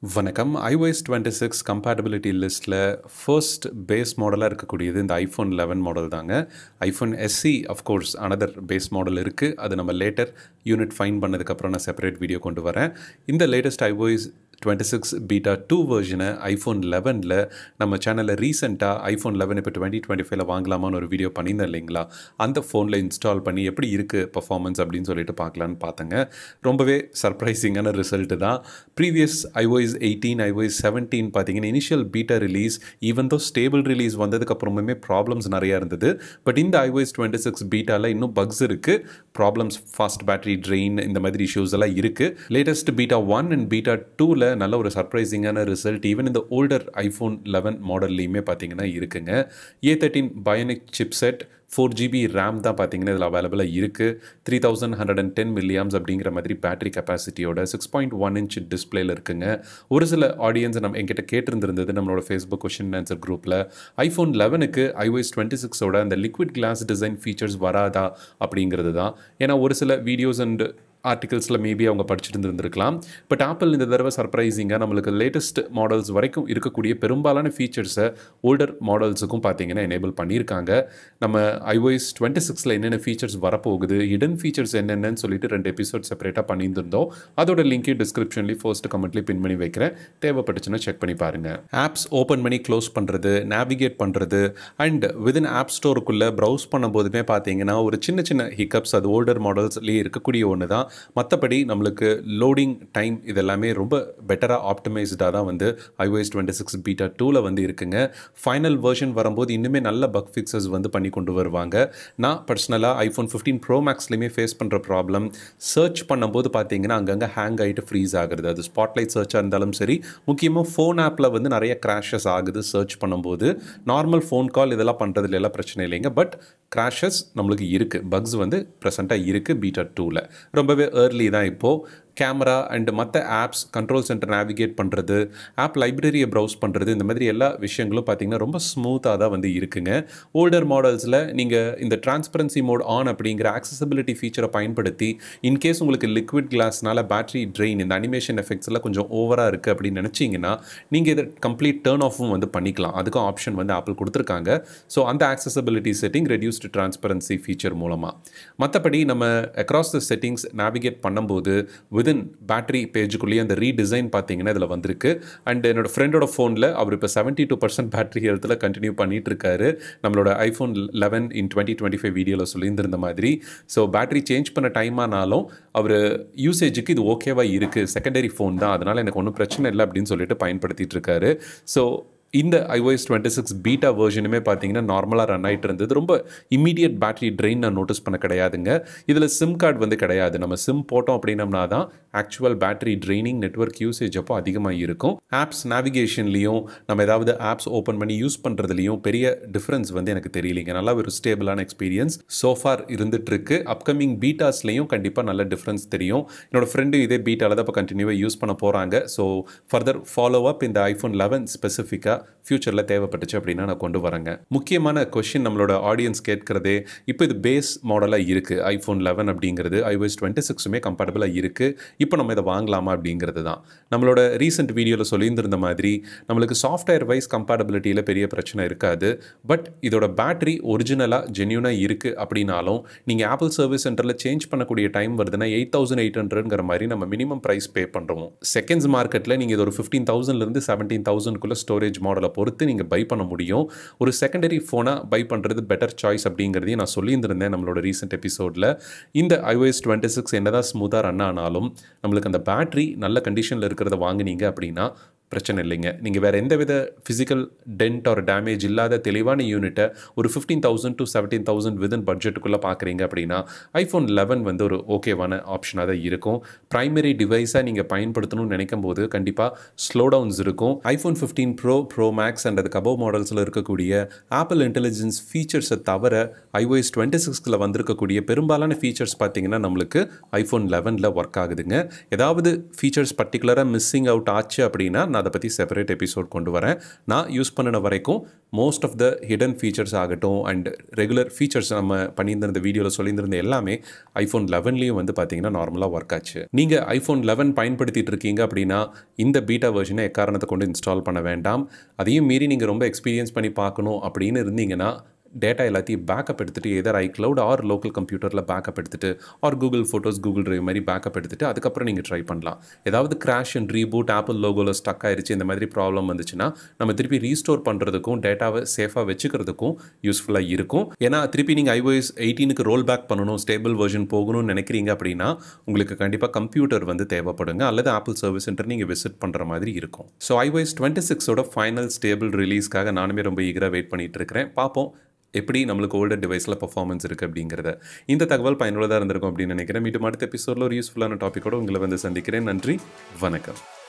வணக்கம் iOS twenty six compatibility லிஸ்ட்டில் first base மாடலாக இருக்கக்கூடியது இந்த ஐஃபோன் லெவன் மாடல் தாங்க iPhone SE of course another base model இருக்குது அது நம்ம லேட்டர் யூனிட் ஃபைன் பண்ணதுக்கப்புறம் நான் செப்பரேட் வீடியோ கொண்டு வரேன் இந்த latest iOS twenty six beta two வெர்ஷனை ஐஃபோன் லெவனில் நம்ம சேனலில் ரீசெண்டாக ஐஃபோன் லெவன் இப்போ டுவெண்ட்டி டுவெண்ட்டி ஃபைவ்ல வாங்கலாமான்னு ஒரு வீடியோ பண்ணியிருந்தேன் இல்லைங்களா அந்த ஃபோனில் இன்ஸ்டால் பண்ணி எப்படி இருக்குது பர்ஃபார்மன்ஸ் அப்படின்னு சொல்லிட்டு பார்க்கலான்னு பார்த்தேங்க ரொம்பவே சர்ப்ரைசிங்கான ரிசல்ட்டு தான் previous iOS eighteen iOS seventeen பார்த்தீங்கன்னா initial beta release even though stable release வந்ததுக்கப்புறமே ப்ராப்ளம்ஸ் நிறையா இருந்தது பட் இந்த ஐஓஎஸ் டுவெண்ட்டி சிக்ஸ் பீட்டாவில் இன்னும் பக்ஸ் இருக்குது ப்ராப்ளம்ஸ் ஃபாஸ்ட் பேட்டரி ட்ரெயின் இந்த மாதிரி இஷ்யூஸ் எல்லாம் இருக்குது latest beta one and beta டூவில் நல்ல ஒரு சர்ப்ரைசிங்கான ரிசல்ட் ஈவன் இந்த ஓல்டர் ஐஃபோன் லெவன் மாடல்லையுமே பார்த்தீங்கன்னா இருக்குங்க A thirteen bionic chipset four GB RAM தான் பார்த்தீங்கன்னா இதில் அவைலபிளாக இருக்குது three thousand hundred and ten milliamps அப்படிங்கிற மாதிரி பேட்டரி கெப்பாசிட்டியோட சிக்ஸ் பாயிண்ட் ஒன் இன்ச் டிஸ்பிளேல இருக்குங்க ஒரு சில ஆடியன்ஸ் நம்ம எங்கிட்ட கேட்டிருந்திருந்தது நம்மளோட ஃபேஸ்புக் கொஷின் ஆன்சர் குரூப்பில் ஐஃபோன் லெவனுக்கு ஐஓஎஸ் டுவெண்ட்டி சிக்ஸோட அந்த லிக்விட் கிளாஸ் டிசைன் ஃபீச்சர்ஸ் வராதா அப்படிங்கிறது தான் ஏன்னா ஒரு சில வீடியோஸ் அண்ட் ஆர்டிகல்ஸில் மேபி அவங்க படிச்சுட்டு இருந்திருக்கலாம் பட் ஆப்பிள் இந்த தடவை சர்ப்ரைசிங்காக நம்மளுக்கு லேட்டஸ்ட் மாடல்ஸ் வரைக்கும் இருக்கக்கூடிய பெரும்பாலான ஃபீச்சர்ஸை ஓல்டர் மாடல்ஸுக்கும் பார்த்தீங்கன்னா எனேபிள் பண்ணியிருக்காங்க நம்ம ஐஓஎஸ் டுவெண்ட்டி சிக்ஸில் என்னென்ன ஃபீச்சர்ஸ் வரப்போகுது ஹிடன் ஃபீச்சர்ஸ் என்னென்னு சொல்லிட்டு ரெண்டு எபிசோட் செப்பரேட்டாக பண்ணியிருந்தோம் அதோட லிங்க்கு டிஸ்கிரிப்ஷன்லேயும் ஃபர்ஸ்ட் கமெண்ட்லேயும் பின் பண்ணி வைக்கிறேன் தேவைப்பட்டுச்சுன்னா செக் பண்ணி பாருங்கள் ஆப்ஸ் ஓப்பன் பண்ணி க்ளோஸ் பண்ணுறது நேவிகேட் பண்ணுறது அண்ட் விதின் ஆப் ஸ்டோருக்குள்ளே ப்ரௌஸ் பண்ணும்போதுமே பார்த்தீங்கன்னா ஒரு சின்ன சின்ன ஹிக்கப்ஸ் அது ஓல்டர் மாடல்ஸ்லேயே இருக்கக்கூடிய ஒன்று தான் மற்றபடி நம்மளுக்கு லோடிங் டைம் இதெல்லாமே ரொம்ப பெட்டராக ஆப்டிமைஸ்டாக தான் வந்து ஐஓஎஸ் டுவெண்ட்டி சிக்ஸ் பீட்டா டூவில் வந்து இருக்குங்க ஃபைனல் வெர்ஷன் வரும்போது இன்னுமே நல்ல பக் ஃபிக்ஸஸ் வந்து பண்ணி கொண்டு வருவாங்க நான் பர்சனலாக ஐஃபோன் ஃபிஃப்டீன் ப்ரோ மேக்ஸ்லையுமே ஃபேஸ் பண்ணுற ப்ராப்ளம் சர்ச் பண்ணும்போது பார்த்தீங்கன்னா அங்கங்கே ஹேங் ஆகிட்டு ஃப்ரீஸ் ஆகுது அது ஸ்பாட்லைட் சர்ச்சாக இருந்தாலும் சரி முக்கியமாக ஃபோன் ஆப்பில் வந்து நிறைய கிராஷஸ் ஆகுது சர்ச் பண்ணும்போது நார்மல் ஃபோன் கால் இதெல்லாம் பண்ணுறதுல எல்லாம் பிரச்சனை இல்லைங்க பட் கிராஷஸ் நம்மளுக்கு இருக்குது பக்ஸ் வந்து ப்ரெசண்ட்டாக இருக்குது பீட்டா டூவில் ரொம்பவே ஏர்லி தான் இப்போது கேமரா அண்ட் மற்ற ஆப்ஸ் கண்ட்ரோல் சென்டர் நேவிகேட் பண்ணுறது ஆப் லைப்ரரியை ப்ரௌஸ் பண்ணுறது இந்த மாதிரி எல்லா விஷயங்களும் பார்த்திங்கன்னா ரொம்ப ஸ்மூத்தாக தான் வந்து இருக்குங்க ஓல்டர் மாடல்ஸில் நீங்கள் இந்த டிரான்ஸ்பரன்சி மோட் ஆன் அப்படிங்கிற ஆக்சசபிலிட்டி ஃபீச்சரை பயன்படுத்தி இன்கேஸ் உங்களுக்கு லிக்விட் கிளாஸ்னால பேட்டரி ட்ரெயின் இந்த அனிமேஷன் எஃபெக்ட்ஸ் எல்லாம் கொஞ்சம் ஓவராக இருக்குது அப்படின்னு நினச்சிங்கன்னா நீங்கள் இதை கம்ப்ளீட் டேர்ன் ஆஃபும் வந்து பண்ணிக்கலாம் அதுக்கும் ஆப்ஷன் வந்து ஆப்பிள் கொடுத்துருக்காங்க ஸோ அந்த accessibility setting reduced transparency feature மூலமாக மற்றபடி நம்ம அக்ராஸ் த செட்டிங்ஸ் நேவிகேட் பண்ணும்போது விதின் பேட்டரி பேஜுக்குள்ளேயே அந்த ரீடிசைன் பார்த்தீங்கன்னா இதில் வந்திருக்கு அண்ட் என்னோட ஃப்ரெண்டோட ஃபோனில் அவர் இப்போ செவன்ட்டி டூ பர்சன்ட் பேட்டரி ஹெல்த்தில் கண்டினியூ பண்ணிட்டு இருக்காரு நம்மளோட iPhone eleven in twenty twenty five வீடியோவில் சொல்லியிருந்திருந்த மாதிரி ஸோ பேட்டரி சேஞ்ச் பண்ண டைம் ஆனாலும் அவர் யூசேஜுக்கு இது ஓகேவாக இருக்குது செகண்டரி ஃபோன் தான் அதனால் எனக்கு ஒன்றும் பிரச்சனை இல்லை அப்படின்னு சொல்லிட்டு பயன்படுத்திட்டு இருக்காரு ஸோ இந்த ஐஓஎஸ் டுவெண்ட்டி சிக்ஸ் பீட்டா வேர்ஷனுமே பார்த்தீங்கன்னா நார்மலாக ரன் ஆகிட்டு இருந்தது ரொம்ப இமீடியட் பேட்டரி ட்ரெயின் நான் நோட்டீஸ் பண்ண கிடையாதுங்க இதில் சிம் கார்டு வந்து கிடையாது நம்ம சிம் போட்டோம் அப்படின்னம்னா தான் actual battery draining network usage அப்போ அதிகமாக இருக்கும் ஆப்ஸ் நேவிகேஷன்லேயும் நம்ம ஏதாவது ஆப்ஸ் ஓப்பன் பண்ணி யூஸ் பண்ணுறதுலையும் பெரிய டிஃப்ரென்ஸ் வந்து எனக்கு தெரியலைங்க நல்லா ஒரு ஸ்டேபிளான எக்ஸ்பீரியன்ஸ் சோஃபார் இருந்துகிட்ருக்கு அப்கமிங் பீட்டாஸ்லேயும் கண்டிப்பாக நல்ல டிஃப்ரென்ஸ் தெரியும் என்னோட ஃப்ரெண்டு இதே பீட்டாவில் தான் இப்போ கண்டினியூவாக யூஸ் பண்ண போகிறாங்க ஸோ ஃபர்தர் ஃபாலோ அப் இந்த ஐஃபோன் லெவன் ஸ்பெசிஃபிக்காக ஃப்யூச்சரில் தேவைப்பட்டுச்சு அப்படின்னா நான் கொண்டு வரேங்க முக்கியமான கொஷின் நம்மளோட ஆடியன்ஸ் கேட்கிறதே இப்போ இது பேஸ் மாடலாக இருக்குது ஐஃபோன் லெவன் அப்படிங்கிறது ஐஓஎஸ் டுவெண்ட்டி சிக்ஸுமே கம்பேட்டபிளாக இருக்குது இப்போ நம்ம இதை வாங்கலாமா அப்படிங்கிறது தான் நம்மளோட ரீசெண்ட் வீடியோவில் சொல்லியிருந்திருந்த மாதிரி நம்மளுக்கு சாஃப்ட்வேர் வைஸ் கம்பேட்டபிலிட்டியில் பெரிய பிரச்சனை இருக்காது பட் இதோட பேட்டரி ஒரிஜினலாக ஜென்யூனாக இருக்குது அப்படின்னாலும் நீங்கள் ஆப்பிள் சர்வீஸ் சென்டரில் சேஞ்ச் பண்ணக்கூடிய டைம் வருதுன்னா எயிட் தௌசண்ட் எயிட் ஹண்ட்ரட்ங்கிற மாதிரி நம்ம மினிமம் ப்ரைஸ் பே பண்ணுறோம் செகண்ட்ஸ் மார்க்கெட்டில் நீங்கள் இது ஒரு ஃபிஃப்டீன் தௌசண்ட்லேருந்து செவன்டீன் தௌசண்ட்குள்ளே ஸ்டோரேஜ் மாடலை பொறுத்து நீங்கள் பை பண்ண முடியும் ஒரு செகண்டரி ஃபோனாக பை பண்ணுறது பெட்டர் சாய்ஸ் அப்படிங்கிறதையும் நான் சொல்லியிருந்திருந்தேன் நம்மளோட ரீசெண்ட் எபிசோடில் இந்த ஐஓஎஸ் டுவெண்ட்டி சிக்ஸ் என்னதான் ஸ்மூத்தாக ரன் ஆனாலும் நம்மளுக்கு அந்த பேட்டரி நல்ல கண்டிஷனில் இருக்கிறத வாங்கினீங்க அப்படின்னா பிரச்சனை இல்லைங்க நீங்கள் வேறு எந்த வித ஃபிசிக்கல் டென்ட் ஆர் டேமேஜ் இல்லாத தெளிவான யூனிட்டை ஒரு fifteen thousand to seventeen thousand within பட்ஜெட்டுக்குள்ளே பார்க்குறீங்க அப்படின்னா ஐஃபோன் லெவன் வந்து ஒரு ஓகேவான ஆப்ஷனாக தான் இருக்கும் ப்ரைமரி டிவைஸாக நீங்கள் பயன்படுத்தணும்னு நினைக்கும் போது கண்டிப்பாக ஸ்லோ டவுன்ஸ் இருக்கும் iPhone fifteen pro pro max and அதுக்கு அபவ் மாடல்ஸில் இருக்கக்கூடிய ஆப்பிள் இன்டெலிஜென்ஸ் ஃபீச்சர்ஸை தவிர ஐஓஎஸ் டுவெண்ட்டி சிக்ஸில் வந்திருக்கக்கூடிய பெரும்பாலான ஃபீச்சர்ஸ் பார்த்தீங்கன்னா நம்மளுக்கு ஐஃபோன் லெவனில் ஒர்க் ஆகுதுங்க ஏதாவது ஃபீச்சர்ஸ் பர்டிகுலராக மிஸ்ஸிங் அவுட் ஆச்சு அப்படின்னா நான் அதை பற்றி செப்பரேட் எபிசோட் கொண்டு வரேன் நான் யூஸ் பண்ணின வரைக்கும் most of the hidden features ஆகட்டும் அண்ட் ரெகுலர் ஃபீச்சர்ஸ் நம்ம பண்ணியிருந்த வீடியோவில் சொல்லியிருந்த எல்லாமே ஐஃபோன் லெவன்லேயும் வந்து பார்த்தீங்கன்னா நார்மலாக ஒர்க் ஆச்சு நீங்கள் ஐஃபோன் லெவன் பயன்படுத்திட்டு இருக்கீங்க அப்படின்னா இந்த பீட்டா வெர்ஷனை எக்காரணத்தை கொண்டு இன்ஸ்டால் பண்ண வேண்டாம் அதையும் மீறி நீங்கள் ரொம்ப எக்ஸ்பீரியன்ஸ் பண்ணி பார்க்கணும் அப்படின்னு இருந்தீங்கன்னா டேட்டா எல்லாத்தையும் பேக்கப் எடுத்துகிட்டு எதர் ஐக்ளவுட் ஆர் லோக்கல் கம்ப்யூட்டரில் பேக்கப் எடுத்துகிட்டு or Google photos Google drive மாதிரி பேக்கப் எடுத்துகிட்டு அதுக்கப்புறம் நீங்கள் ட்ரை பண்ணலாம் ஏதாவது கிராஷ் அண்ட் ரீபூட் ஆப்பிள் லோகோவில் ஸ்டக் ஆயிருச்சு இந்த மாதிரி ப்ராப்ளம் வந்துச்சுன்னா நம்ம திருப்பி ரீஸ்டோர் பண்ணுறதுக்கும் டேட்டாவை சேஃபாக வச்சுக்கிறதுக்கும் யூஸ்ஃபுல்லாக இருக்கும் ஏன்னா திருப்பி நீங்கள் ஐஓஎஸ் எயிட்டீனுக்கு ரோல் பேக் பண்ணணும் ஸ்டேபிள் வெர்ஷன் போகணும்னு நினைக்கிறீங்க அப்படின்னா உங்களுக்கு கண்டிப்பாக கம்ப்யூட்டர் வந்து தேவைப்படுங்க அல்லது ஆப்பிள் சர்வீஸ் சென்டர் நீங்கள் விசிட் பண்ணுற மாதிரி இருக்கும் ஸோ ஐஓஎஸ் டுவெண்ட்டி சிக்ஸோட ஃபைனல் ஸ்டேபிள் ரிலீஸ்க்காக நானுமே ரொம்ப ஈகராக வெயிட் பண்ணிட்டு இருக்கிறேன் பார்ப்போம் எப்படி நம்மளுக்கு ஓல்டர் டிவைஸில் பர்ஃபார்மன்ஸ் இருக்குது அப்படிங்கிறத இந்த தகவல் பயனுள்ளதாக இருந்திருக்கும் அப்படின்னு நினைக்கிறேன் மீண்டும் அடுத்த எபிசோடில் ஒரு யூஸ்ஃபுல்லான டாப்பிக்கோட உங்களை வந்து சந்திக்கிறேன் நன்றி வணக்கம்